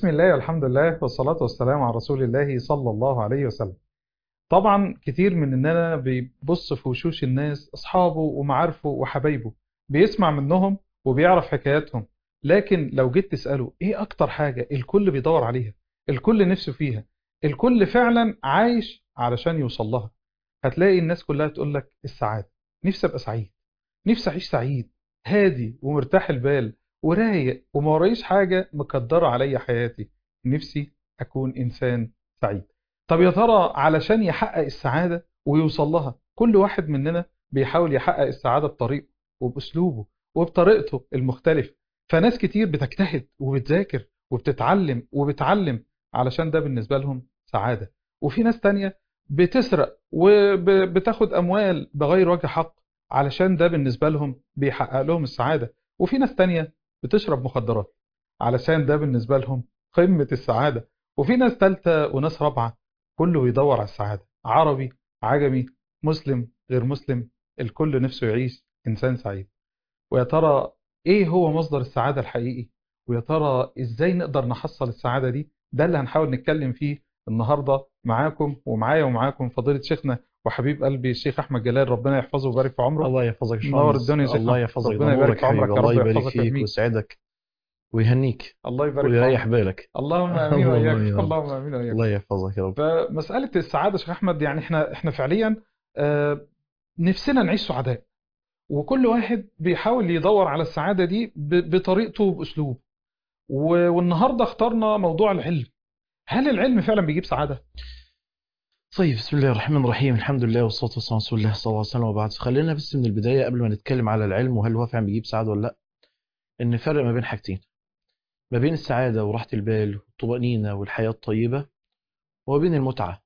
بسم الله والحمد لله والصلاة والسلام على رسول الله صلى الله عليه وسلم طبعا كتير مننا بيبص في وشوش الناس أصحابه ومعارفه وحبايبه بيسمع منهم وبيعرف حكاياتهم لكن لو جيت تسأله إيه أكتر حاجة الكل بيدور عليها الكل نفسه فيها الكل فعلا عايش علشان يوصل لها هتلاقي الناس كلها تقول لك السعادة نفسي أبقى سعيد نفسي أعيش سعيد هادي ومرتاح البال ورايق وما ورايش حاجة مقدرة عليا حياتي نفسي أكون إنسان سعيد طب يا ترى علشان يحقق السعادة ويوصل لها كل واحد مننا بيحاول يحقق السعادة بطريقه وبأسلوبه وبطريقته المختلفة فناس كتير بتجتهد وبتذاكر وبتتعلم وبتعلم علشان ده بالنسبة لهم سعادة وفي ناس تانية بتسرق وبتاخد أموال بغير وجه حق علشان ده بالنسبة لهم بيحقق لهم السعادة وفي ناس تانية بتشرب مخدرات علشان ده بالنسبة لهم قمة السعادة وفي ناس تالتة وناس رابعة كله بيدور على السعادة عربي عجمي مسلم غير مسلم الكل نفسه يعيش إنسان سعيد ويا ترى إيه هو مصدر السعادة الحقيقي ويا ترى إزاي نقدر نحصل السعادة دي ده اللي هنحاول نتكلم فيه النهاردة معاكم ومعايا ومعاكم فضيلة شيخنا وحبيب قلبي الشيخ أحمد جلال ربنا يحفظه ويبارك في عمره الله يحفظك يا منور شمس. الدنيا يا شيخنا. الله يحفظك ربنا يبارك ينورك في عمرك حبيبي. يا رب الله يبارك ويحفظك فيك ويحميك. ويسعدك ويهنيك الله يبارك في ويريح عمرك بالك اللهم امين اللهم واياك آمين. اللهم امين واياك الله يحفظك يا رب فمساله السعاده يا شيخ احمد يعني احنا احنا فعليا آه، نفسنا نعيش سعداء وكل واحد بيحاول يدور على السعاده دي ب- بطريقته وباسلوبه و- والنهارده اخترنا موضوع العلم هل العلم فعلا بيجيب سعاده طيب بسم الله الرحمن الرحيم الحمد لله والصلاة والسلام على رسول الله صلى الله عليه وسلم وبعد خلينا بس من البداية قبل ما نتكلم على العلم وهل هو فعلا بيجيب سعادة ولا لا ان نفرق ما بين حاجتين ما بين السعادة وراحة البال والطمأنينة والحياة الطيبة وما بين المتعة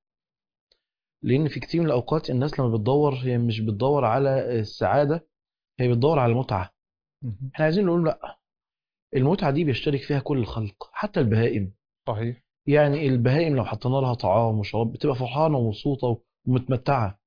لأن في كتير من الأوقات الناس لما بتدور هي مش بتدور على السعادة هي بتدور على المتعة احنا عايزين نقول لا المتعة دي بيشترك فيها كل الخلق حتى البهائم صحيح يعني البهائم لو حطينا لها طعام وشراب بتبقى فرحانة ومبسوطة ومتمتعة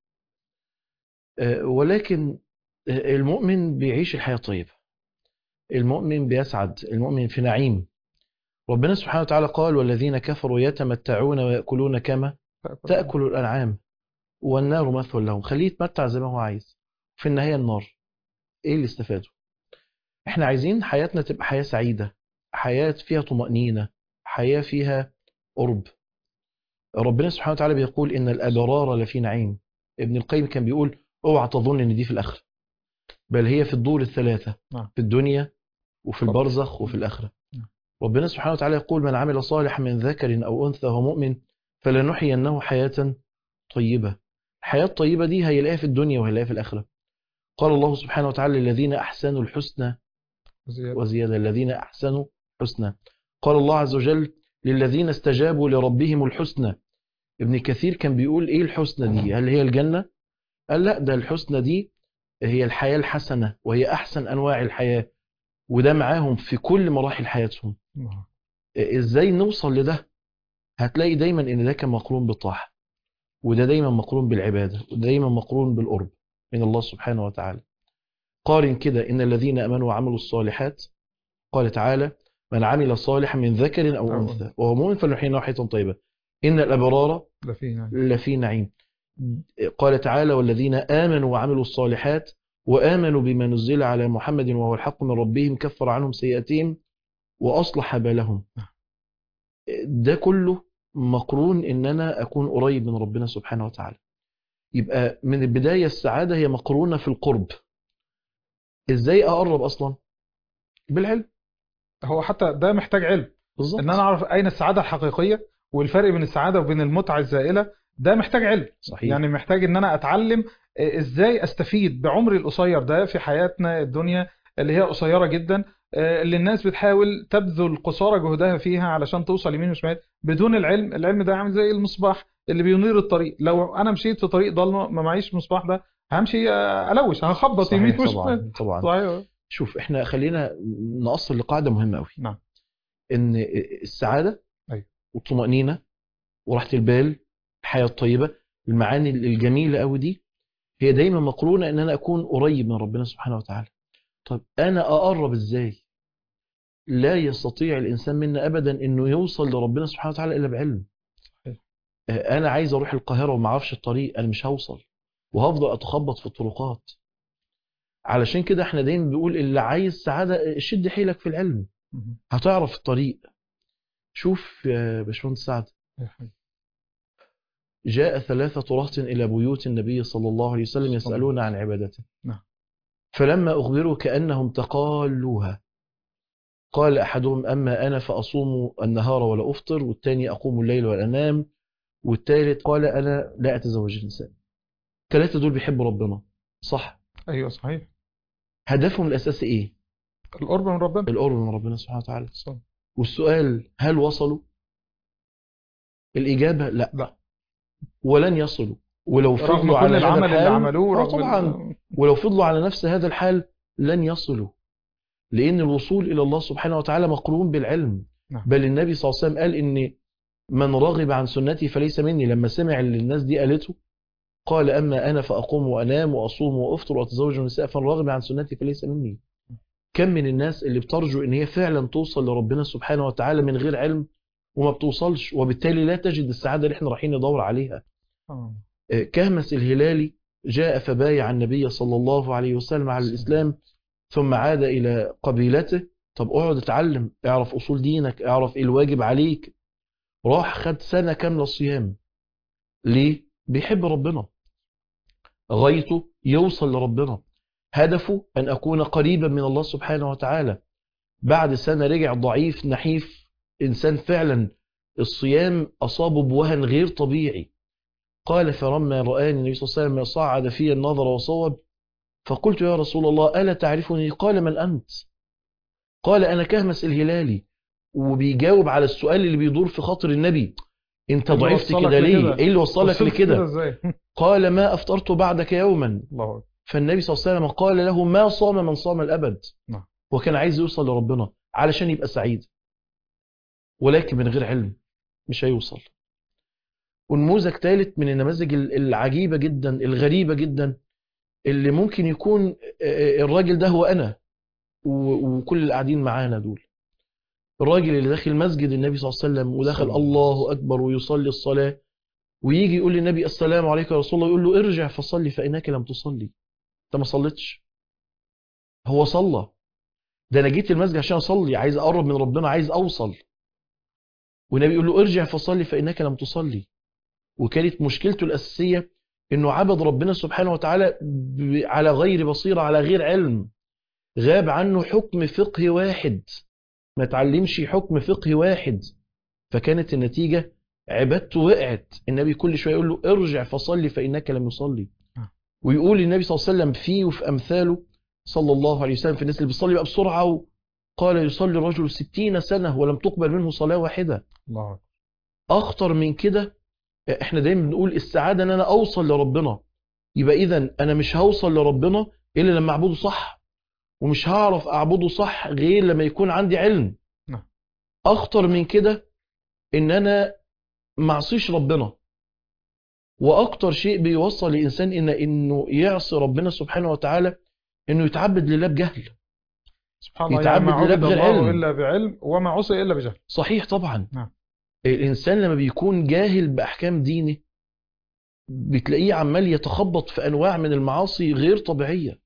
آه، ولكن آه، المؤمن بيعيش الحياة طيبة المؤمن بيسعد المؤمن في نعيم ربنا سبحانه وتعالى قال والذين كفروا يتمتعون ويأكلون كما تأكل الأنعام والنار مثوى لهم خليه يتمتع زي ما هو عايز في النهاية النار ايه اللي استفاده احنا عايزين حياتنا تبقى حياة سعيدة حياة فيها طمأنينة حياة فيها قرب ربنا سبحانه وتعالى بيقول ان الابرار لفي نعيم ابن القيم كان بيقول اوعى تظن ان دي في الاخره بل هي في الدور الثلاثه نعم. في الدنيا وفي طبعا. البرزخ وفي الاخره نعم. ربنا سبحانه وتعالى يقول من عمل صالحا من ذكر او انثى وهو مؤمن فلنحيينه حياه طيبه الحياه الطيبه دي هيلاقيها في الدنيا وهيلاقيها في الاخره قال الله سبحانه وتعالى للذين احسنوا الحسنى زيادة. وزيادة الذين أحسنوا حسنى قال الله عز وجل للذين استجابوا لربهم الحسنى ابن كثير كان بيقول إيه الحسنى دي هل هي الجنة قال لا ده الحسنى دي هي الحياة الحسنة وهي أحسن أنواع الحياة وده معاهم في كل مراحل حياتهم نعم. إزاي نوصل لده هتلاقي دايما إن ده كان مقرون بالطاعة وده دايما مقرون بالعبادة وده دايما مقرون بالقرب من الله سبحانه وتعالى قارن كده إن الذين أمنوا وعملوا الصالحات قال تعالى من عمل صالحا من ذكر أو أو أنثى وهو مؤمن فلنحيينه حياة طيبة إن الأبرار ده فيه يعني لفي نعيم قال تعالى والذين آمنوا وعملوا الصالحات وآمنوا بما نزل على محمد وهو الحق من ربهم كفر عنهم سيئاتهم وأصلح بالهم ده كله مقرون إن أنا أكون قريب من ربنا سبحانه وتعالى يبقى من البداية السعادة هي مقرونة في القرب إزاي أقرب أصلا بالعلم هو حتى ده محتاج علم بالظبط ان انا اعرف اين السعاده الحقيقيه والفرق بين السعاده وبين المتعه الزائله ده محتاج علم صحيح يعني محتاج ان انا اتعلم آه، ازاي استفيد بعمري القصير ده في حياتنا الدنيا اللي هي قصيره جدا آه، اللي الناس بتحاول تبذل قصارى جهدها فيها علشان توصل يمين وشمال بدون العلم العلم ده عامل زي المصباح اللي بينير الطريق لو انا مشيت في طريق ضلمه ما معيش مصباح ده همشي آه، الوش هخبط يمين صحيح وشمال طبعا طبعا صحيح شوف احنا خلينا نأصل لقاعدة مهمة قوي نعم ان السعادة أيوة. والطمأنينة وراحة البال الحياة الطيبة المعاني الجميلة قوي دي هي دايما مقرونة ان انا اكون قريب من ربنا سبحانه وتعالى طب انا اقرب ازاي لا يستطيع الإنسان منا أبدا إنه يوصل لربنا سبحانه وتعالى إلا بعلم صحيح. آه، أنا عايز أروح القاهرة وما أعرفش الطريق أنا مش هوصل وهفضل أتخبط في الطرقات علشان كده احنا دايما بنقول اللي عايز سعادة شد حيلك في العلم مهم. هتعرف الطريق شوف يا باشمهندس سعد يا حبيبي. جاء ثلاثة رهط إلى بيوت النبي صلى الله عليه وسلم يسألون عن عبادته نعم. فلما أخبروا كأنهم تقالوها قال أحدهم أما أنا فأصوم النهار ولا أفطر والثاني أقوم الليل ولا أنام والثالث قال أنا لا أتزوج النساء ثلاثة دول بيحبوا ربنا صح ايوه صحيح هدفهم الأساسي إيه؟ القرب من ربنا القرب من ربنا سبحانه وتعالى صح. والسؤال هل وصلوا؟ الإجابة لا لا. ولن يصلوا ولو رغم فضلوا كل على هذا العمل اللي الحال عملوه آه رغم طبعا ال- ولو فضلوا على نفس هذا الحال لن يصلوا لأن الوصول إلى الله سبحانه وتعالى مقرون بالعلم نعم. بل النبي صلى الله عليه وسلم قال إن من رغب عن سنتي فليس مني لما سمع اللي الناس دي قالته قال أما أنا فأقوم وأنام وأصوم وأفطر وأتزوج النساء فمن رغب عن سنتي فليس مني كم من الناس اللي بترجو إن هي فعلا توصل لربنا سبحانه وتعالى من غير علم وما بتوصلش وبالتالي لا تجد السعادة اللي احنا رايحين ندور عليها آه. كهمس الهلالي جاء فبايع النبي صلى الله عليه وسلم على الإسلام ثم عاد إلى قبيلته طب اقعد اتعلم اعرف أصول دينك اعرف ايه الواجب عليك راح خد سنة كاملة صيام ليه؟ بيحب ربنا غايته يوصل لربنا هدفه أن أكون قريبا من الله سبحانه وتعالى بعد سنة رجع ضعيف نحيف إنسان فعلا الصيام أصابه بوهن غير طبيعي قال فلما رآني النبي صلى الله عليه وسلم صعد في النظر وصوب فقلت يا رسول الله ألا تعرفني قال من أنت قال أنا كهمس الهلالي وبيجاوب على السؤال اللي بيدور في خاطر النبي انت إيه اللي ضعفت وصلك كده ليه لكده؟ ايه اللي وصلك وصلت لكده ازاي قال ما افطرت بعدك يوما الله أكبر. فالنبي صلى الله عليه وسلم قال له ما صام من صام الابد نعم. وكان عايز يوصل لربنا علشان يبقى سعيد ولكن من غير علم مش هيوصل ونموذج ثالث من النماذج ال- العجيبة جدا الغريبة جدا اللي ممكن يكون آه، الراجل ده هو أنا و- وكل اللي قاعدين معانا دول الراجل اللي داخل مسجد النبي صلى الله عليه وسلم ودخل صلى الله الله أكبر ويصلي الصلاة ويجي يقول للنبي السلام عليك يا رسول الله يقول له ارجع فصلي فإنك لم تصلي انت ما صليتش هو صلى ده انا جيت المسجد عشان اصلي عايز اقرب من ربنا عايز اوصل والنبي يقول له ارجع فصلي فانك لم تصلي وكانت مشكلته الاساسيه انه عبد ربنا سبحانه وتعالى ب- على غير بصيره على غير علم غاب عنه حكم فقهي واحد ما تعلمش حكم فقهي واحد فكانت النتيجه عبادته وقعت النبي كل شويه يقول له ارجع فصلي فانك لم يصلي ويقول النبي صلى الله عليه وسلم فيه وفي امثاله صلى الله عليه وسلم في الناس اللي بيصلي بقى بسرعه قال يصلي الرجل ستين سنه ولم تقبل منه صلاه واحده الله أكبر. اخطر من كده احنا دايما بنقول السعاده ان انا اوصل لربنا يبقى اذا انا مش هوصل لربنا الا لما اعبده صح ومش هعرف اعبده صح غير لما يكون عندي علم نعم. اخطر من كده ان انا معصيش ربنا واكتر شيء بيوصل الانسان ان انه يعصي ربنا سبحانه وتعالى انه يتعبد لله بجهل سبحان الله يتعبد يعني ما لله عبد بغير الله علم. الا بعلم وما عصي الا بجهل صحيح طبعا نعم. الانسان لما بيكون جاهل باحكام دينه بتلاقيه عمال يتخبط في انواع من المعاصي غير طبيعيه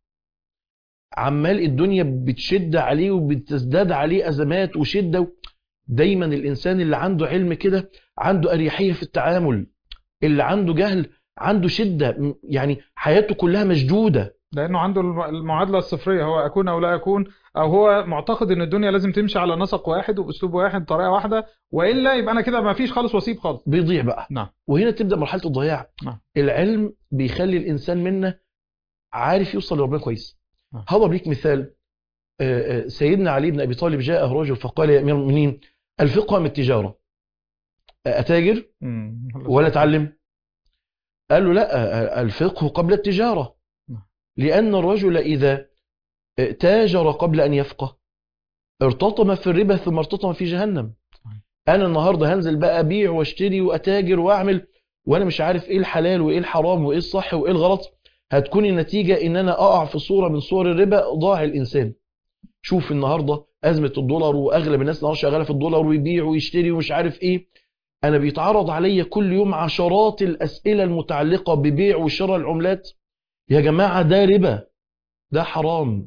عمال الدنيا بتشد عليه وبتزداد عليه ازمات وشده دايما الانسان اللي عنده علم كده عنده اريحيه في التعامل اللي عنده جهل عنده شده م- يعني حياته كلها مشدوده لانه عنده الم- المعادله الصفريه هو اكون او لا اكون او هو معتقد ان الدنيا لازم تمشي على نسق واحد وباسلوب واحد طريقه واحده والا يبقى انا كده ما فيش خالص واسيب خالص بيضيع بقى نعم وهنا تبدا مرحله الضياع نعم. العلم بيخلي الانسان منا عارف يوصل لربنا كويس نعم. هضرب ليك مثال آه، آه، سيدنا علي بن ابي طالب جاءه رجل فقال يا امير المؤمنين الفقه من التجاره آه، اتاجر مم. ولا اتعلم قال له لا آه، الفقه قبل التجاره نعم. لان الرجل اذا آه، تاجر قبل ان يفقه ارتطم في الربا ثم ارتطم في جهنم صحيح. انا النهارده هنزل بقى ابيع واشتري واتاجر واعمل وانا مش عارف ايه الحلال وايه الحرام وايه الصح وايه الغلط هتكون النتيجه ان انا اقع في صوره من صور الربا ضاع الانسان شوف النهارده ازمه الدولار واغلب الناس النهارده شغاله في الدولار ويبيع ويشتري ومش عارف ايه انا بيتعرض عليا كل يوم عشرات الاسئله المتعلقه ببيع وشراء العملات يا جماعه ده ربا ده حرام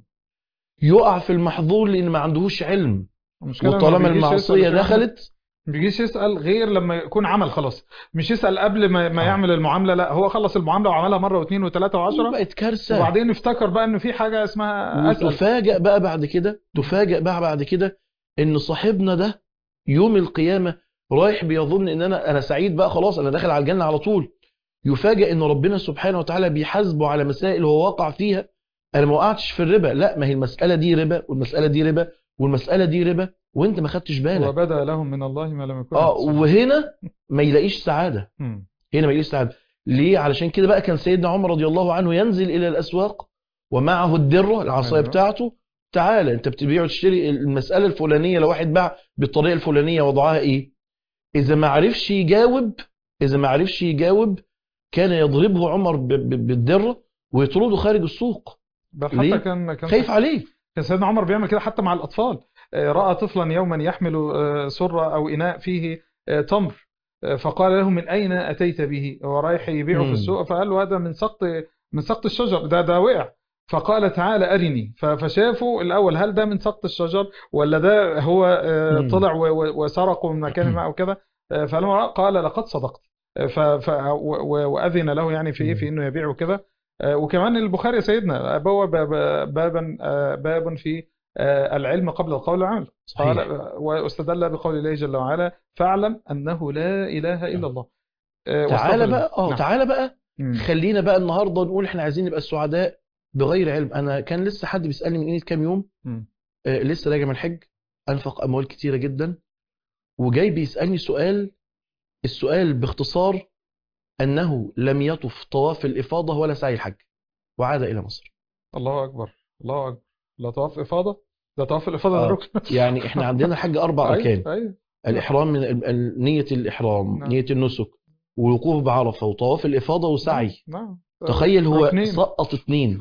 يقع في المحظور لان ما عندهوش علم المشكلة إنه وطالما ما بيجيش المعصيه يسأل عشان- دخلت ما بيجيش يسأل غير لما يكون عمل خلاص مش يسأل قبل ما, ما آه. يعمل المعاملة لا هو خلص المعاملة وعملها مرة واثنين وثلاثة وعشرة بقت كارثه وبعدين افتكر بقى انه في حاجة اسمها اسأل وتفاجأ بقى بعد كده تفاجأ بقى بعد كده ان صاحبنا ده يوم القيامة رايح بيظن ان انا انا سعيد بقى خلاص انا داخل على الجنة على طول يفاجأ ان ربنا سبحانه وتعالى بيحاسبه على مسائل هو وقع فيها انا ما وقعتش في الربا لا ما هي المسألة دي ربا والمسألة دي ربا والمسألة دي ربا وانت ما خدتش بالك وبدا لهم من الله ما لم يكن اه يحتسبون. وهنا ما يلاقيش سعادة مم. هنا ما يلاقيش سعادة ليه علشان كده بقى كان سيدنا عمر رضي الله عنه ينزل الى الاسواق ومعه الدره العصايه أيوة. بتاعته تعالى انت بتبيع وتشتري المساله الفلانيه لو واحد باع بالطريقه الفلانيه وضعها ايه اذا ما عرفش يجاوب اذا ما عرفش يجاوب كان يضربه عمر ب- ب- بالدره ويطرده خارج السوق بل ليه؟ حتى كان كان خايف عليه كان سيدنا عمر بيعمل كده حتى مع الأطفال آه، رأى طفلا يوما يحمل آه، سرة أو إناء فيه آه، تمر آه، فقال له من أين أتيت به هو رايح يبيعه في مم. السوق فقال له هذا من سقط من سقط الشجر ده ده وقع فقال تعالى أرني ف- فشافوا الأول هل ده من سقط الشجر ولا ده هو آه، مم. طلع و- و- وسرقه من مكان ما أو كده آه، فلما رأى قال لقد صدقت آه، ف ف و- و- وأذن له يعني في إيه مم. في إنه يبيعه كده آه، وكمان البخاري يا سيدنا بوب باب- بابا آه، باب في آه، العلم قبل القول والعمل قال صحيح واستدل بقول الله جل وعلا فاعلم انه لا اله الا الله آه، تعالى واستغفر بقى اه نعم. تعالى بقى مم. خلينا بقى النهارده نقول احنا عايزين نبقى السعداء بغير علم انا كان لسه حد بيسالني من قيمه كام يوم مم. آه، لسه راجع من الحج انفق اموال كتيره جدا وجاي بيسالني سؤال السؤال باختصار انه لم يطف طواف الافاضه ولا سعي الحج وعاد الى مصر الله اكبر الله اكبر لا طواف افاضه ده طواف الافاضه ده آه. ركن يعني احنا عندنا الحج اربع اركان ايوه ايوه الاحرام من ال- ال- نيه الاحرام نعم. نيه النسك والوقوف بعرفه وطواف الافاضه وسعي نعم تخيل هو ركنين. سقط اتنين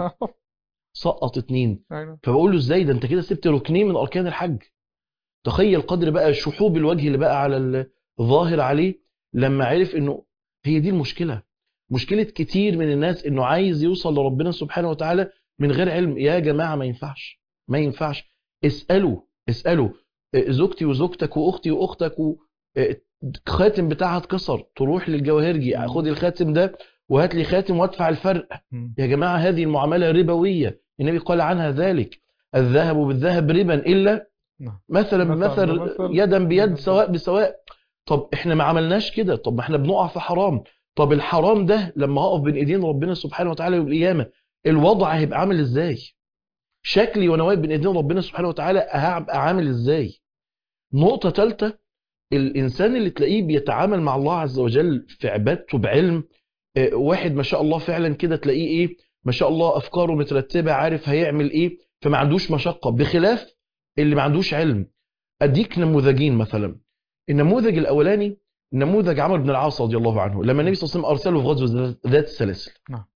سقط اتنين أيوة. فبقول له ازاي ده انت كده سبت ركنين من اركان الحج تخيل قدر بقى شحوب الوجه اللي بقى على الظاهر عليه لما عرف انه هي دي المشكله مشكله كتير من الناس انه عايز يوصل لربنا سبحانه وتعالى من غير علم يا جماعه ما ينفعش ما ينفعش اسالوا اسالوا آه، زوجتي وزوجتك واختي واختك و... آه، الخاتم بتاعها اتكسر تروح للجواهرجي مم. خد الخاتم ده وهات لي خاتم وادفع الفرق مم. يا جماعة هذه المعاملة ربوية النبي قال عنها ذلك الذهب بالذهب ربا إلا نعم. مثلا مثل بمثل بمثل، يدا بيد يدا سواء بسواء طب احنا ما عملناش كده طب ما احنا بنقع في حرام طب الحرام ده لما هقف بين ايدين ربنا سبحانه وتعالى يوم القيامة الوضع هيبقى عامل ازاي شكلي وانا واقف بين ايدين ربنا سبحانه وتعالى هبقى عامل ازاي نقطة ثالثة الانسان اللي تلاقيه بيتعامل مع الله عز وجل في عبادته بعلم آه، واحد ما شاء الله فعلا كده تلاقيه ايه ما شاء الله افكاره مترتبه عارف هيعمل ايه فما عندوش مشقه بخلاف اللي ما عندوش علم اديك نموذجين مثلا النموذج الاولاني نموذج عمرو بن العاص رضي الله عنه لما النبي صلى الله عليه وسلم ارسله في غزوه ذات السلاسل نعم.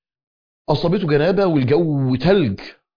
اصابته جنابه والجو تلج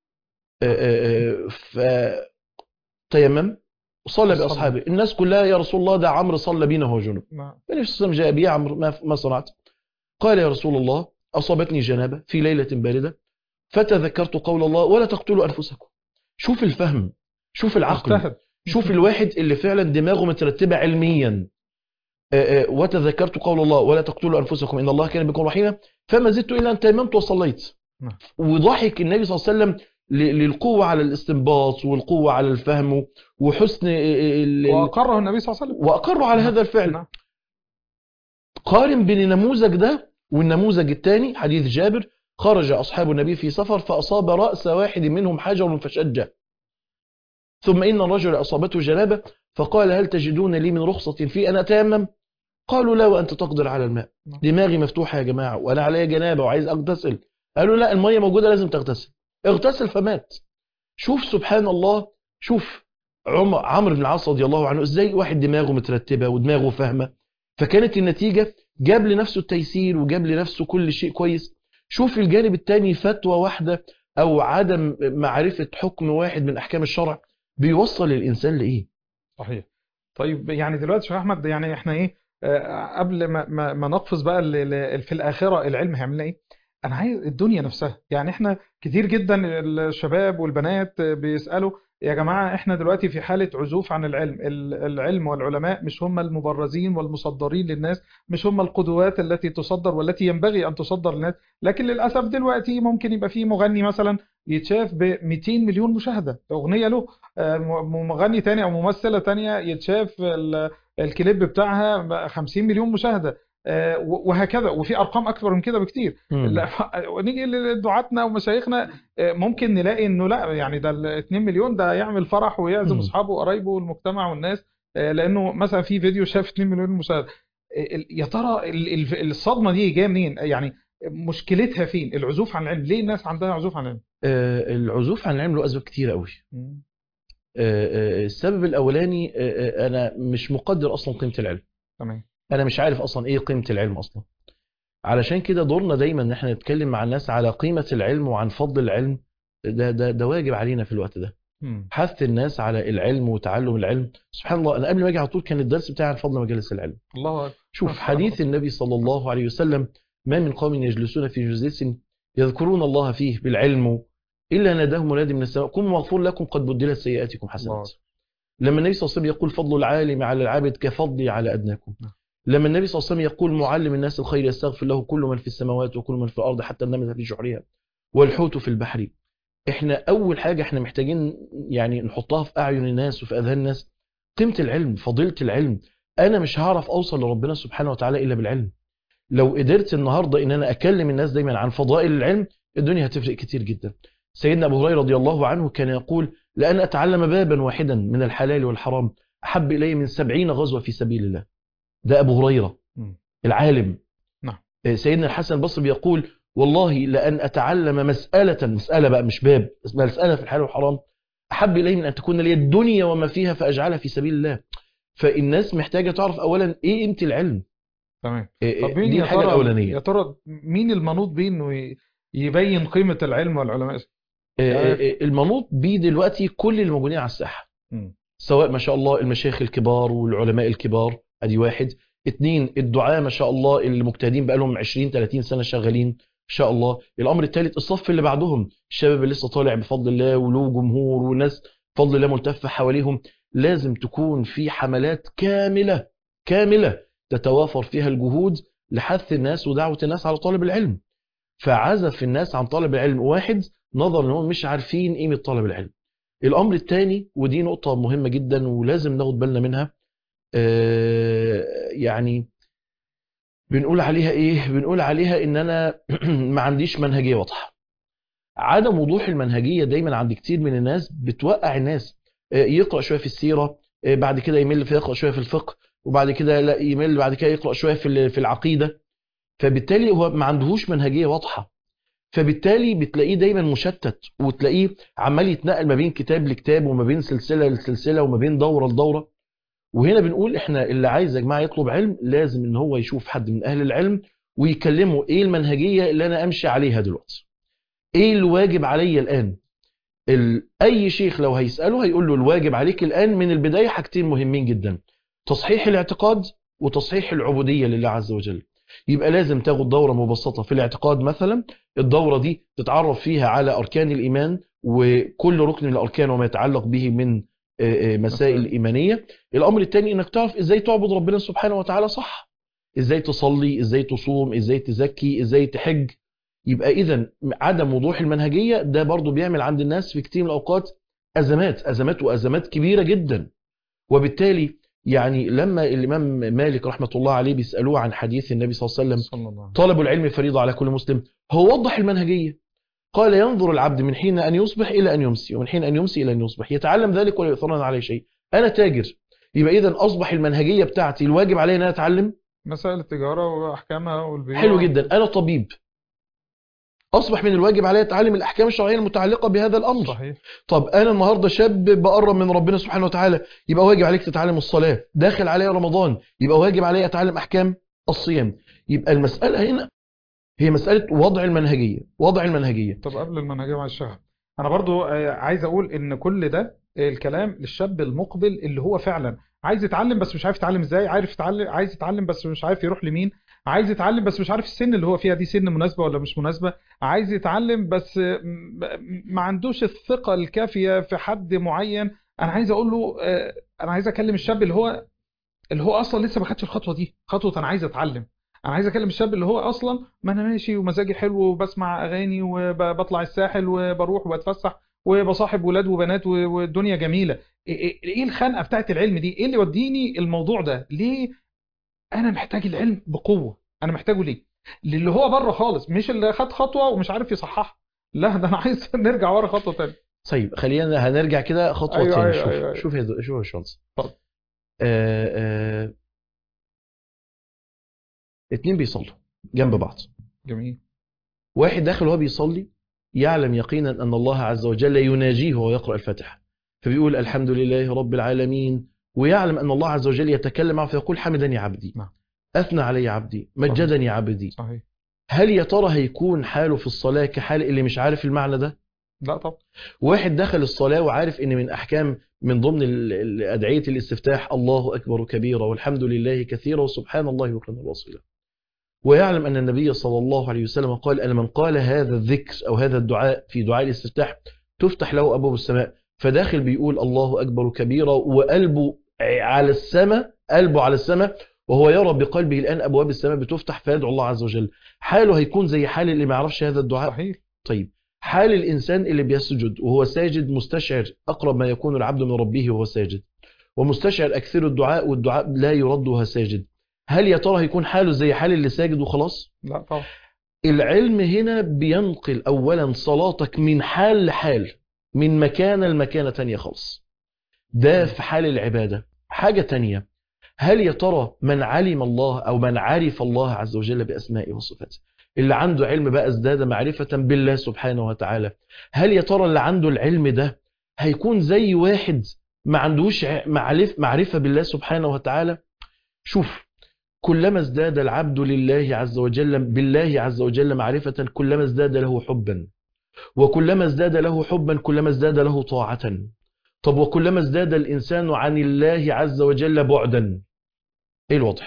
فتيمم وصلى صلى. باصحابه الناس كلها يا رسول الله ده عمرو صلى بينا وهو جنب نعم. النبي صلى الله عليه وسلم جاء بي يا عمرو ما, ما صنعت قال يا رسول الله أصابتني جنابة في ليلة باردة فتذكرت قول الله ولا تقتلوا أنفسكم شوف الفهم شوف العقل اجتهد شوف الواحد اللي فعلا دماغه مترتبة علميا آه، آه، وتذكرت قول الله ولا تقتلوا أنفسكم إن الله كان بكم رحيما فما زدت إلا أن تيممت وصليت نعم. وضحك النبي صلى الله عليه وسلم ل- للقوة على الاستنباط والقوة على الفهم وحسن ال- ال- واقره النبي صلى الله عليه وسلم وأقروا على هذا الفعل نعم. قارن بين النموذج ده والنموذج الثاني حديث جابر خرج أصحاب النبي في سفر فأصاب رأس واحد منهم حجر فشج ثم إن الرجل أصابته جنابة فقال هل تجدون لي من رخصة في أن أتيمم قالوا لا وأنت تقدر على الماء نعم. دماغي مفتوحة يا جماعة وأنا عليا جنابة وعايز أغتسل قالوا لا المية موجودة لازم تغتسل اغتسل فمات شوف سبحان الله شوف عمر عمرو بن العاص رضي الله عنه ازاي واحد دماغه مترتبة ودماغه فاهمة فكانت النتيجة جاب لنفسه التيسير وجاب لنفسه كل شيء كويس شوف الجانب الثاني فتوى واحدة او عدم معرفة حكم واحد من احكام الشرع بيوصل الانسان لايه صحيح طيب يعني دلوقتي يا شيخ احمد يعني احنا ايه آه، قبل ما ما, ما نقفز بقى ل- ل- في الاخره العلم هيعمل لنا ايه انا عايز الدنيا نفسها يعني احنا كتير جدا الشباب والبنات بيسالوا يا جماعه احنا دلوقتي في حاله عزوف عن العلم ال- العلم والعلماء مش هم المبرزين والمصدرين للناس مش هم القدوات التي تصدر والتي ينبغي ان تصدر للناس لكن للاسف دلوقتي ممكن يبقى في مغني مثلا يتشاف ب 200 مليون مشاهده اغنيه له آه، م- مغني تاني او ممثله تانية يتشاف ال- الكليب بتاعها 50 مليون مشاهده آه، و- وهكذا وفي ارقام اكبر من كده بكتير مم. لا ف- ونيجي لدعاتنا ومشايخنا آه، ممكن نلاقي انه لا يعني ده ال 2 مليون ده يعمل فرح ويعزم مم. اصحابه وقرايبه والمجتمع والناس آه، لانه مثلا في فيديو شاف 2 مليون مشاهده آه، ال- يا ترى ال- ال- الصدمه دي جايه منين يعني مشكلتها فين العزوف عن العلم ليه الناس عندها عزوف عن العلم آه، العزوف عن العلم له اسباب كتيره قوي مم. آه، آه، السبب الاولاني آه، آه، انا مش مقدر اصلا قيمه العلم تمام انا مش عارف اصلا ايه قيمه العلم اصلا علشان كده دورنا دايما ان احنا نتكلم مع الناس على قيمه العلم وعن فضل العلم ده ده ده واجب علينا في الوقت ده مم. حث الناس على العلم وتعلم العلم سبحان الله انا قبل ما اجي على طول كان الدرس بتاعي عن فضل مجالس العلم الله أكبر. شوف ما شاء حديث الله. النبي صلى الله عليه وسلم ما من قوم يجلسون في مجلس يذكرون الله فيه بالعلم الا ناداهم منادي من السماء قوموا مغفور لكم قد بدلت سيئاتكم حسنات الله. لما النبي صلى الله عليه وسلم يقول فضل العالم على العابد كفضلي على ادناكم نعم. لما النبي صلى الله عليه وسلم يقول معلم الناس الخير يستغفر له كل من في السماوات وكل من في الارض حتى النمله في جحرها والحوت في البحر احنا اول حاجه احنا محتاجين يعني نحطها في اعين الناس وفي اذهان الناس قيمه العلم فضيله العلم انا مش هعرف اوصل لربنا سبحانه وتعالى الا بالعلم لو قدرت النهارده ان انا اكلم الناس دايما عن فضائل العلم الدنيا هتفرق كتير جدا سيدنا ابو هريره رضي الله عنه كان يقول لان اتعلم بابا واحدا من الحلال والحرام احب الي من سبعين غزوه في سبيل الله ده ابو هريره مم. العالم نعم. سيدنا الحسن البصري بيقول والله لأن أتعلم مسألة مسألة بقى مش باب مسألة في الحلال والحرام أحب إليه من أن تكون لي الدنيا وما فيها فأجعلها في سبيل الله فالناس محتاجة تعرف أولا إيه قيمة العلم تمام إيه طب مين دي يا الحاجة ترى يا الأولانية ترى مين المنوط بيه انه ي- يبين قيمة العلم والعلماء إيه إيه المنوط بيه دلوقتي كل اللي موجودين على الساحة مم. سواء ما شاء الله المشايخ الكبار والعلماء الكبار ادي واحد اتنين الدعاة ما شاء الله اللي مجتهدين بقالهم 20 30 سنة شغالين ان شاء الله الامر الثالث الصف اللي بعدهم الشباب اللي لسه طالع بفضل الله وله جمهور وناس بفضل الله ملتفة حواليهم لازم تكون في حملات كاملة كاملة تتوافر فيها الجهود لحث الناس ودعوة الناس على طالب العلم فعزف الناس عن طالب العلم واحد نظرا ان هم مش عارفين قيمة طالب العلم الامر الثاني ودي نقطة مهمة جدا ولازم ناخد بالنا منها آه، يعني بنقول عليها ايه بنقول عليها ان انا ما عنديش منهجية واضحة عدم وضوح المنهجية دايما عند كتير من الناس بتوقع الناس آه، يقرأ شوية في السيرة آه، بعد كده يمل فيقرأ شوية في الفقه وبعد كده لا يمل بعد كده يقرأ شوية في ال- في العقيدة فبالتالي هو ما عندهوش منهجية واضحة فبالتالي بتلاقيه دايما مشتت وتلاقيه عمال يتنقل ما بين كتاب لكتاب وما بين سلسلة لسلسلة وما بين دورة لدورة وهنا بنقول احنا اللي عايز يا جماعه يطلب علم لازم ان هو يشوف حد من اهل العلم ويكلمه ايه المنهجيه اللي انا امشي عليها دلوقتي ايه الواجب عليا الان ال... اي شيخ لو هيساله هيقول له الواجب عليك الان من البدايه حاجتين مهمين جدا تصحيح الاعتقاد وتصحيح العبوديه لله عز وجل يبقى لازم تاخد دوره مبسطه في الاعتقاد مثلا الدوره دي تتعرف فيها على اركان الايمان وكل ركن من الاركان وما يتعلق به من آه، آه، مسائل مسائل. ايمانيه الامر الثاني انك تعرف ازاي تعبد ربنا سبحانه وتعالى صح ازاي تصلي ازاي تصوم ازاي تزكي ازاي تحج يبقى اذا عدم وضوح المنهجيه ده برضو بيعمل عند الناس في كتير من الاوقات ازمات ازمات وازمات كبيره جدا وبالتالي يعني لما الامام مالك رحمه الله عليه بيسالوه عن حديث النبي صلى الله عليه وسلم صلى الله عليه وسلم طلب العلم فريضة على كل مسلم هو وضح المنهجية قال ينظر العبد من حين أن يصبح إلى أن يمسي ومن حين أن يمسي إلى أن يصبح يتعلم ذلك ولا يؤثرن عليه شيء أنا تاجر يبقى إذا أصبح المنهجية بتاعتي الواجب علي أن أنا أتعلم مسائل التجارة وأحكامها والبيوع حلو جدا أنا طبيب أصبح من الواجب علي أتعلم الأحكام الشرعية المتعلقة بهذا الأمر صحيح طب أنا النهاردة شاب بقرب من ربنا سبحانه وتعالى يبقى واجب عليك تتعلم الصلاة داخل عليا رمضان يبقى واجب علي أتعلم أحكام الصيام يبقى المسألة هنا هي مساله وضع المنهجيه وضع المنهجيه طب قبل المنهجيه مع الشغف انا برضو آه، عايز اقول ان كل ده الكلام للشاب المقبل اللي هو فعلا عايز يتعلم بس مش عارف يتعلم ازاي عارف يتعلم عايز يتعلم بس مش عارف يروح لمين عايز يتعلم بس مش عارف السن اللي هو فيها دي سن مناسبة ولا مش مناسبة عايز يتعلم بس م- ما عندوش الثقة الكافية في حد معين انا عايز اقول له آه، انا عايز اكلم الشاب اللي هو اللي هو اصلا لسه ما خدش الخطوة دي خطوة انا عايز اتعلم انا عايز اكلم الشاب اللي هو اصلا ما انا ماشي ومزاجي حلو وبسمع اغاني وبطلع الساحل وبروح وبتفسح وبصاحب ولاد وبنات و- والدنيا جميله ايه إيه- إيه الخنقه بتاعت العلم دي ايه اللي يوديني الموضوع ده ليه انا محتاج العلم بقوه انا محتاجه ليه للي هو بره خالص مش اللي خد خطوه ومش عارف يصححها لا ده انا عايز نرجع ورا خطوه تانية طيب خلينا هنرجع كده خطوه أيوة، تاني أيوة، شوف أيوة، أيوة. شوف يا شوف يا شمس اتفضل. آه آه اتنين بيصلوا جنب بعض جميل واحد داخل وهو بيصلي يعلم يقينا ان الله عز وجل يناجيه وهو يقرا الفاتحه فبيقول الحمد لله رب العالمين ويعلم ان الله عز وجل يتكلم معه فيقول حمدني عبدي نعم. اثنى علي عبدي مجدني عبدي صحيح هل يا ترى هيكون حاله في الصلاه كحال اللي مش عارف المعنى ده لا طب واحد دخل الصلاة وعارف ان من احكام من ضمن ال- ال- ادعية الاستفتاح الله اكبر كبيرا والحمد لله كثيرا وسبحان الله بكرة واصيلا ويعلم ان النبي صلى الله عليه وسلم قال ان من قال هذا الذكر او هذا الدعاء في دعاء الاستفتاح تفتح له ابواب السماء فداخل بيقول الله اكبر كبيرا وقلبه على السماء قلبه على السماء وهو يرى بقلبه الان ابواب السماء بتفتح فيدعو الله عز وجل حاله هيكون زي حال اللي ما يعرفش هذا الدعاء صحيح طيب حال الإنسان اللي بيسجد وهو ساجد مستشعر أقرب ما يكون العبد من ربه وهو ساجد ومستشعر أكثر الدعاء والدعاء لا يرد وهو ساجد هل يا ترى هيكون حاله زي حال اللي ساجد وخلاص لا طبعا العلم هنا بينقل أولا صلاتك من حال لحال من مكان لمكانة تانية خالص ده في حال العبادة حاجة تانية هل يا ترى من علم الله أو من عرف الله عز وجل بأسمائه وصفاته اللي عنده علم بقى ازداد معرفة بالله سبحانه وتعالى هل يا ترى اللي عنده العلم ده هيكون زي واحد ما عندوش ع- معرف معرفة بالله سبحانه وتعالى شوف كلما ازداد العبد لله عز وجل بالله عز وجل معرفة كلما ازداد له حبا وكلما ازداد له حبا كلما ازداد له طاعة طب وكلما ازداد الإنسان عن الله عز وجل بعدا ايه الوضع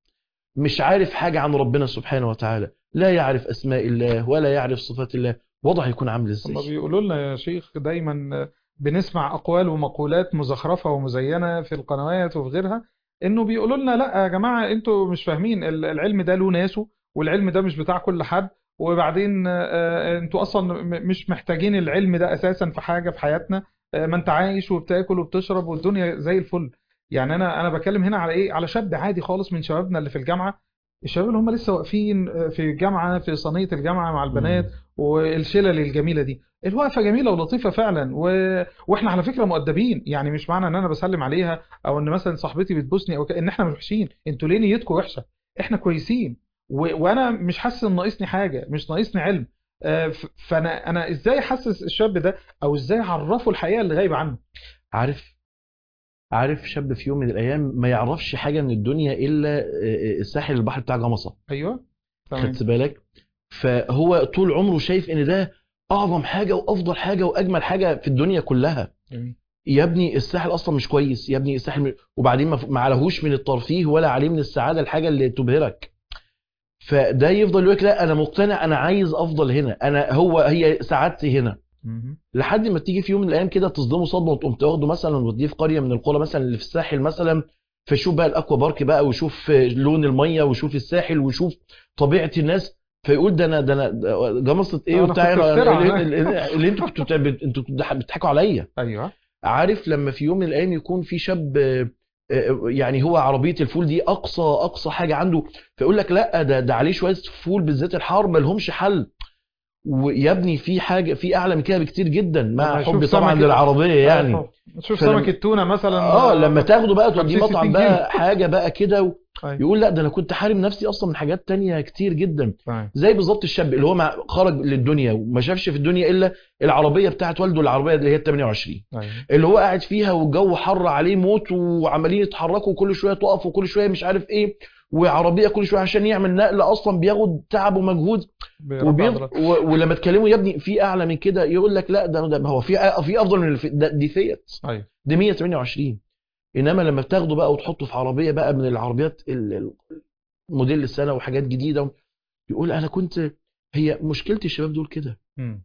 مش عارف حاجة عن ربنا سبحانه وتعالى لا يعرف أسماء الله ولا يعرف صفات الله وضع يكون عامل هم ازاي بيقولوا لنا يا شيخ دايما بنسمع اقوال ومقولات مزخرفه ومزينه في القنوات وفي غيرها انه بيقولوا لنا لا يا جماعه انتوا مش فاهمين ال- العلم ده له ناسه والعلم ده مش بتاع كل حد وبعدين آه، انتوا اصلا م- مش محتاجين العلم ده اساسا في حاجه في حياتنا آه، ما انت عايش وبتاكل وبتشرب والدنيا زي الفل يعني انا انا بتكلم هنا على ايه على شاب عادي خالص من شبابنا اللي في الجامعه الشباب اللي هم لسه واقفين آه، في الجامعه في صينيه الجامعه مع البنات والشلل الجميله دي الوقفه جميله ولطيفه فعلا و... واحنا على فكره مؤدبين يعني مش معنى ان انا بسلم عليها او ان مثلا صاحبتي بتبوسني او ك... ان احنا مش وحشين انتوا ليه نيتكم وحشه احنا كويسين و... وانا مش حاسس ان ناقصني حاجه مش ناقصني علم آه، ف... فانا انا ازاي احسس الشاب ده او ازاي اعرفه الحقيقه اللي غايبه عنه عارف عارف شاب في يوم من الأيام ما يعرفش حاجة من الدنيا إلا الساحل البحر بتاع جمصة ايوه تمام خدت بالك فهو طول عمره شايف ان ده اعظم حاجه وافضل حاجه واجمل حاجه في الدنيا كلها جميل. يا ابني الساحل اصلا مش كويس يا ابني الساحل م... وبعدين ما ما عليهوش من الترفيه ولا عليه من السعاده الحاجه اللي تبهرك فده يفضل يقول لك لا انا مقتنع انا عايز افضل هنا انا هو هي سعادتي هنا مهم. لحد ما تيجي في يوم من الايام كده تصدمه صدمه وتقوم تاخده مثلا وتضيف قريه من القرى مثلا اللي في الساحل مثلا فيشوف بقى الاكوا بارك بقى ويشوف لون الميه ويشوف الساحل ويشوف طبيعه الناس فيقول ده انا ده انا ده جمصة ايه أنا وبتاع كنت اللي, بخترع اللي, هناك. اللي, اللي انتوا كنتوا بتع- انتوا كنتوا بتضحكوا عليا ايوه عارف لما في يوم من الايام يكون في شاب آه، آه، يعني هو عربيه الفول دي اقصى اقصى حاجه عنده فيقول لك لا ده ده عليه شويه فول بالذات الحار ما لهمش حل ويا ابني في حاجه في اعلى من كده بكتير جدا لما مع يشوف حبي طبعا سمكة- للعربيه يعني آه، شوف فلما- سمك التونه مثلا اه لما تاخده بقى توديه 50 مطعم 60 بقى حاجه بقى كده و- أيوة. يقول لا ده انا كنت حارم نفسي اصلا من حاجات تانية كتير جدا تمام. زي بالظبط الشاب اللي هو مع خرج للدنيا وما شافش في الدنيا الا العربيه بتاعت والده العربيه اللي هي ال 28 أيوة. اللي هو قاعد فيها والجو حر عليه موت وعمالين يتحركوا وكل شويه تقف وكل شويه مش عارف ايه وعربيه كل شويه عشان يعمل نقل اصلا بياخد تعب ومجهود بيربع وبيض... عضلات. و... ولما تكلمه يا ابني في اعلى من كده يقول لك لا ده, ده هو في أ- في افضل من الف... ده دي فيت ايوه دي 128 انما لما بتاخده بقى وتحطه في عربيه بقى من العربيات ال- ال- موديل السنه وحاجات جديده يقول انا كنت هي مشكله الشباب دول كده مم.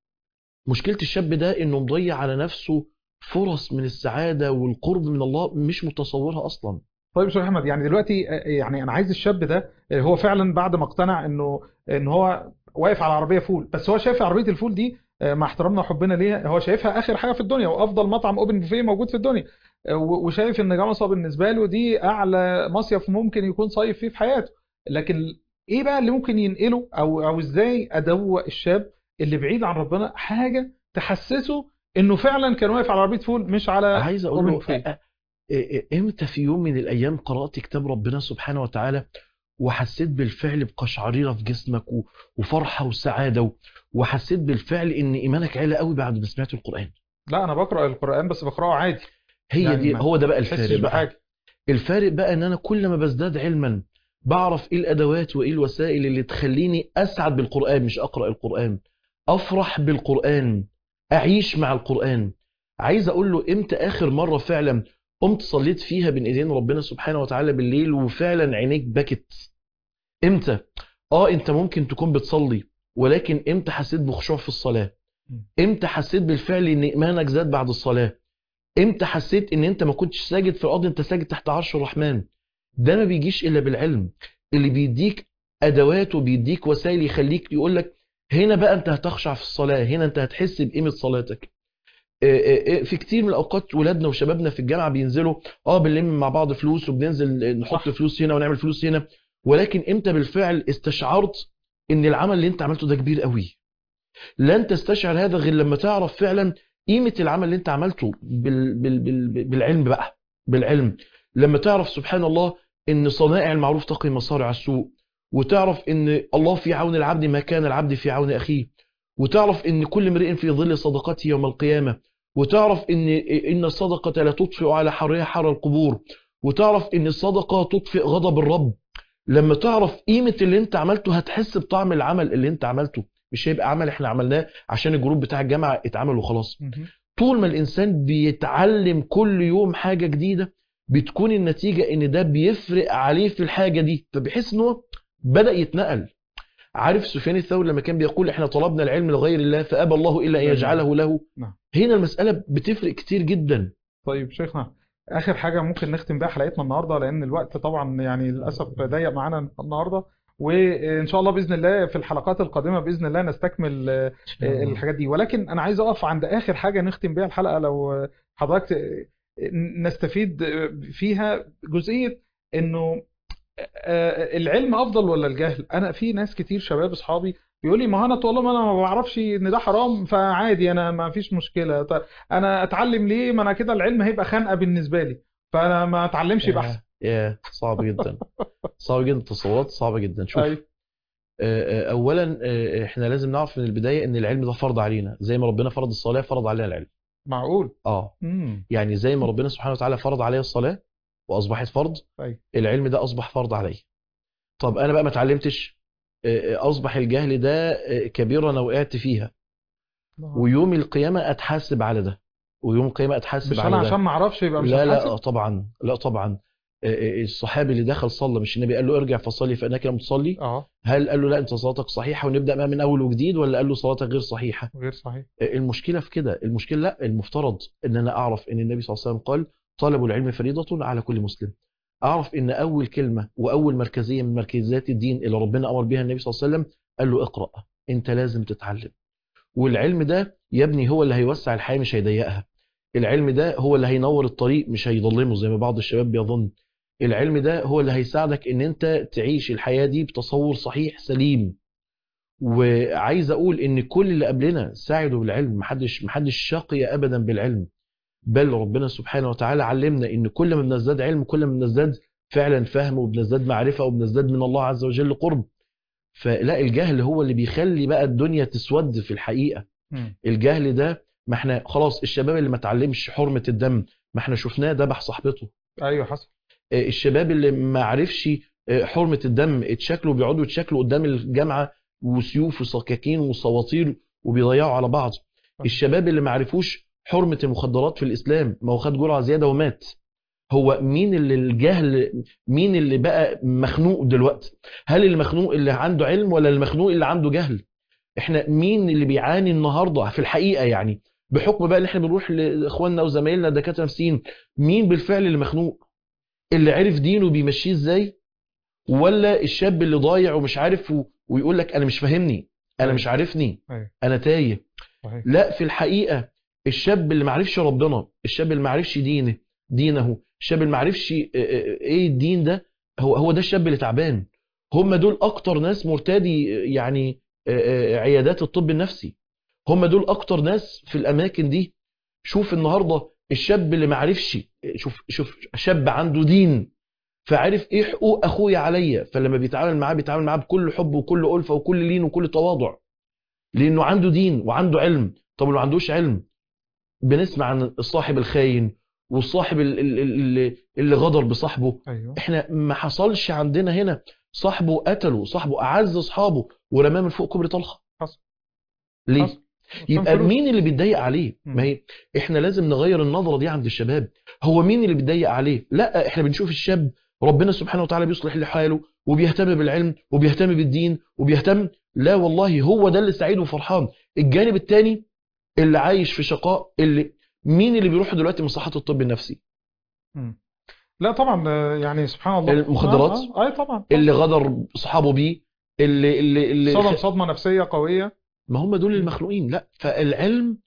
مشكله الشاب ده انه مضيع على نفسه فرص من السعاده والقرب من الله مش متصورها اصلا طيب استاذ احمد يعني دلوقتي آه، يعني انا عايز الشاب ده آه، هو فعلا بعد ما اقتنع انه ان هو واقف على عربيه فول بس هو شايف عربيه الفول دي آه، مع احترامنا وحبنا ليها هو شايفها اخر حاجه في الدنيا وافضل مطعم اوبن بوفيه موجود في الدنيا آه، و- وشايف ان جمصه بالنسبه له دي اعلى مصيف ممكن يكون صيف فيه في حياته لكن ايه بقى اللي ممكن ينقله او او ازاي ادوق الشاب اللي بعيد عن ربنا حاجه تحسسه انه فعلا كان واقف على عربيه فول مش على عايز اقول أوبن له بوفيه. أ- أ- أ- امتى في يوم من الايام قرات كتاب ربنا سبحانه وتعالى وحسيت بالفعل بقشعريره في جسمك و- وفرحه وسعاده و- وحسيت بالفعل ان ايمانك عالي قوي بعد ما سمعت القران لا انا بقرا القران بس بقراه عادي هي يعني دي ما هو ده بقى ما الفارق تحسش بقى بحاجه الفارق بقى ان انا كل ما بزداد علما بعرف ايه الادوات وايه الوسائل اللي تخليني اسعد بالقران مش اقرا القران افرح بالقران اعيش مع القران عايز اقول له امتى اخر مره فعلا قمت صليت فيها بين ايدين ربنا سبحانه وتعالى بالليل وفعلا عينيك بكت امتى اه انت ممكن تكون بتصلي ولكن امتى حسيت بخشوع في الصلاه امتى حسيت بالفعل ان ايمانك زاد بعد الصلاه امتى حسيت ان انت ما كنتش ساجد في الارض انت ساجد تحت عرش الرحمن ده ما بيجيش الا بالعلم اللي بيديك ادوات وبيديك وسائل يخليك يقول لك هنا بقى انت هتخشع في الصلاه هنا انت هتحس بقيمه صلاتك آه، آه، آه، في كتير من الاوقات ولادنا وشبابنا في الجامعه بينزلوا اه بنلم مع بعض فلوس وبننزل نحط صح. فلوس هنا ونعمل فلوس هنا ولكن امتى بالفعل استشعرت ان العمل اللي انت عملته ده كبير قوي لن تستشعر هذا غير لما تعرف فعلا قيمه العمل اللي انت عملته بال بال بال بالعلم بقى بالعلم لما تعرف سبحان الله ان صنائع المعروف تقي مصارع السوء وتعرف ان الله في عون العبد ما كان العبد في عون اخيه وتعرف ان كل امرئ في ظل صدقته يوم القيامه وتعرف ان ان الصدقه لا تطفئ على حرها حر القبور وتعرف ان الصدقه تطفئ غضب الرب لما تعرف قيمه اللي انت عملته هتحس بطعم العمل اللي انت عملته مش هيبقى عمل احنا عملناه عشان الجروب بتاع الجامعه اتعمل وخلاص مهم. طول ما الانسان بيتعلم كل يوم حاجه جديده بتكون النتيجه ان ده بيفرق عليه في الحاجه دي فبيحس ان هو بدا يتنقل عارف سفيان الثوري لما كان بيقول احنا طلبنا العلم لغير الله فابى الله الا ان يجعله له نعم. هنا المساله بتفرق كتير جدا طيب شيخنا اخر حاجه ممكن نختم بيها حلقتنا النهارده لان الوقت طبعا يعني للاسف ضيق معانا النهارده وان شاء الله باذن الله في الحلقات القادمه باذن الله نستكمل آه، الحاجات دي ولكن انا عايز اقف عند اخر حاجه نختم بيها الحلقه لو حضرتك آه، نستفيد فيها جزئيه انه آه، العلم افضل ولا الجهل انا في ناس كتير شباب اصحابي بيقول لي ما هو انا طول ما انا ما بعرفش ان ده حرام فعادي انا ما فيش مشكله طيب انا اتعلم ليه ما انا كده العلم هيبقى خنقه بالنسبه لي فانا ما اتعلمش يبقى احسن يا صعب جدا صعب جدا تصورات صعبه جدا شوف أيوة. آه، آه، اولا آه، احنا لازم نعرف من البدايه ان العلم ده فرض علينا زي ما ربنا فرض الصلاه فرض علينا العلم معقول اه امم يعني زي ما ربنا سبحانه وتعالى فرض عليا الصلاه واصبحت فرض أيوة. العلم ده اصبح فرض عليا طب انا بقى ما اتعلمتش آه، آه، اصبح الجهل ده آه، كبيره انا وقعت فيها ويوم القيامه اتحاسب على ده ويوم القيامه اتحاسب مش على انا ده عشان ما اعرفش يبقى مش لا لا هتحاسب؟ طبعا لا طبعا آه، آه، الصحابي اللي دخل صلى مش النبي قال له ارجع فصلي فانك لم تصلي اه هل قال له لا انت صلاتك صحيحه ونبدا بقى من اول وجديد ولا قال له صلاتك غير صحيحه غير صحيح المشكله في كده المشكله لا المفترض ان انا اعرف ان النبي صلى الله عليه وسلم قال طلب العلم فريضه على كل مسلم اعرف ان اول كلمه واول مركزيه من مركزيات الدين اللي ربنا امر بها النبي صلى الله عليه وسلم قال له اقرا انت لازم تتعلم والعلم ده يا ابني هو اللي هيوسع الحياه مش هيضيقها العلم ده هو اللي هينور الطريق مش هيضلمه زي ما بعض الشباب بيظن العلم ده هو اللي هيساعدك ان انت تعيش الحياه دي بتصور صحيح سليم وعايز اقول ان كل اللي قبلنا ساعدوا بالعلم محدش محدش شقي ابدا بالعلم بل ربنا سبحانه وتعالى علمنا ان كل ما بنزداد علم كل ما بنزداد فعلا فهم وبنزداد معرفه وبنزداد من الله عز وجل قرب فلا الجهل هو اللي بيخلي بقى الدنيا تسود في الحقيقه مم. الجهل ده ما احنا خلاص الشباب اللي ما اتعلمش حرمه الدم ما احنا شفناه ذبح صاحبته ايوه حصل آه، الشباب اللي ما عرفش آه، حرمة الدم اتشكلوا بيقعدوا يتشكلوا قدام الجامعة وسيوف وسكاكين وسواطير وبيضيعوا على بعض الشباب اللي ما عرفوش حرمة المخدرات في الإسلام ما هو خد جرعة زيادة ومات هو مين اللي الجهل مين اللي بقى مخنوق دلوقتي هل المخنوق اللي عنده علم ولا المخنوق اللي عنده جهل احنا مين اللي بيعاني النهارده في الحقيقه يعني بحكم بقى اللي احنا بنروح لاخواننا وزمايلنا دكاتره نفسيين مين بالفعل اللي مخنوق اللي عرف دينه بيمشيه ازاي ولا الشاب اللي ضايع ومش عارف و... ويقول لك انا مش فاهمني انا أيوة. مش عارفني أيوة. انا تايه صحيح لا في الحقيقه الشاب اللي ما عرفش ربنا الشاب اللي ما عرفش دينه دينه الشاب اللي ما عرفش آه، آه، ايه الدين ده هو هو ده الشاب اللي تعبان هم دول اكتر ناس مرتدي آه، يعني آه، آه، عيادات الطب النفسي هم دول اكتر ناس في الاماكن دي شوف النهارده الشاب اللي ما عرفش شوف شوف شاب عنده دين فعرف ايه حقوق اخويا عليا فلما بيتعامل معاه بيتعامل معاه بكل حب وكل ألفة وكل لين وكل تواضع لانه عنده دين وعنده علم طب اللي ما عندوش علم بنسمع عن الصاحب الخاين والصاحب ال- ال- ال- اللي, اللي غدر بصاحبه ايوه احنا ما حصلش عندنا هنا صاحبه قتله صاحبه اعز اصحابه ورماه من فوق كوبري طلخه حصل. ليه حصل. عشان يبقى فلوس. مين اللي بيتضايق عليه مم. ما هي احنا لازم نغير النظره دي عند الشباب هو مين اللي بيتضايق عليه لا احنا بنشوف الشاب ربنا سبحانه وتعالى بيصلح له حاله وبيهتم بالعلم وبيهتم بالدين وبيهتم لا والله هو ده اللي سعيد وفرحان الجانب الثاني اللي عايش في شقاء اللي مين اللي بيروح دلوقتي مصحات الطب النفسي مم. لا طبعا آه، يعني سبحان الله المخدرات؟ اه, آه. اي طبعا اللي غدر صحابه بيه اللي اللي اللي صدم صدمه نفسيه قويه ما هم دول المخلوقين لا فالعلم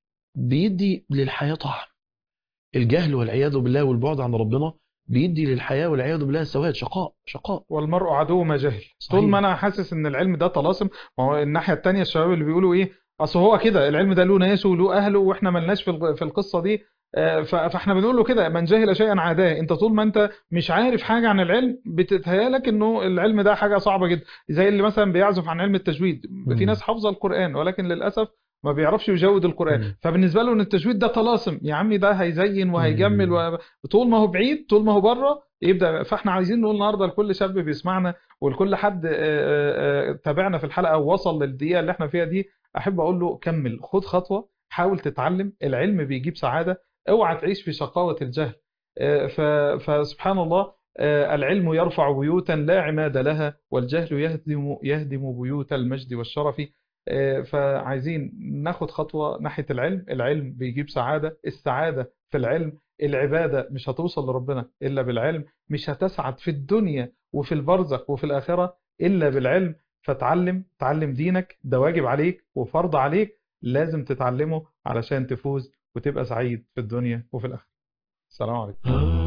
بيدي للحياة طعم الجهل والعياذ بالله والبعد عن ربنا بيدي للحياة والعياذ بالله سواد شقاء شقاء والمرء عدو ما جهل صحيح. طول ما انا حاسس ان العلم ده طلاسم ما هو الناحيه التانيه الشباب اللي بيقولوا ايه اصل هو كده العلم ده له ناسه وله اهله واحنا ملناش في الق- في القصه دي آه، ف- فاحنا بنقول له كده من جهل شيئا عاداه انت طول ما انت مش عارف حاجه عن العلم بتتهيالك انه العلم ده حاجه صعبه جدا زي اللي مثلا بيعزف عن علم التجويد في مم. ناس حافظه القران ولكن للاسف ما بيعرفش يجود القران مم. فبالنسبه له ان التجويد ده طلاسم يا عمي ده هيزين وهيجمل مم. و... طول ما هو بعيد طول ما هو بره يبدا فاحنا عايزين نقول النهارده لكل شاب بيسمعنا ولكل حد آه، آه، آه، تابعنا في الحلقه ووصل للدقيقه اللي احنا فيها دي احب اقول له كمل خد خطوه حاول تتعلم العلم بيجيب سعاده اوعى تعيش في شقاوه الجهل آه، ف- فسبحان الله آه، العلم يرفع بيوتا لا عماد لها والجهل يهدم يهدم بيوت المجد والشرف آه، فعايزين ناخد خطوه ناحيه العلم العلم بيجيب سعاده السعاده في العلم العباده مش هتوصل لربنا الا بالعلم مش هتسعد في الدنيا وفي البرزخ وفي الاخره الا بالعلم فتعلم تعلم دينك ده واجب عليك وفرض عليك لازم تتعلمه علشان تفوز وتبقى سعيد في الدنيا وفي الاخره السلام عليكم